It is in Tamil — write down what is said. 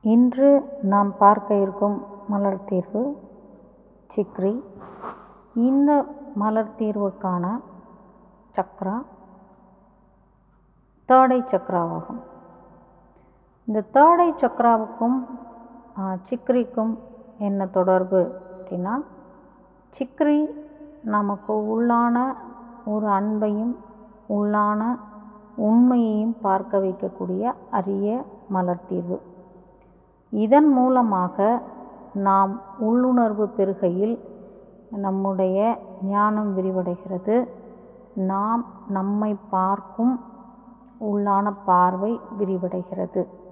இன்று நாம் பார்க்க இருக்கும் மலர் தீர்வு சிக்ரி இந்த மலர் தீர்வுக்கான சக்ரா தேர்ட் ஐ சக்ராவாகும் இந்த தேர்ட் ஐ சக்ராவுக்கும் சிக்ரிக்கும் என்ன தொடர்பு அப்படின்னா சிக்ரி நமக்கு உள்ளான ஒரு அன்பையும் உள்ளான உண்மையையும் பார்க்க வைக்கக்கூடிய அரிய மலர் தீர்வு இதன் மூலமாக நாம் உள்ளுணர்வு பெறுகையில் நம்முடைய ஞானம் விரிவடைகிறது நாம் நம்மை பார்க்கும் உள்ளான பார்வை விரிவடைகிறது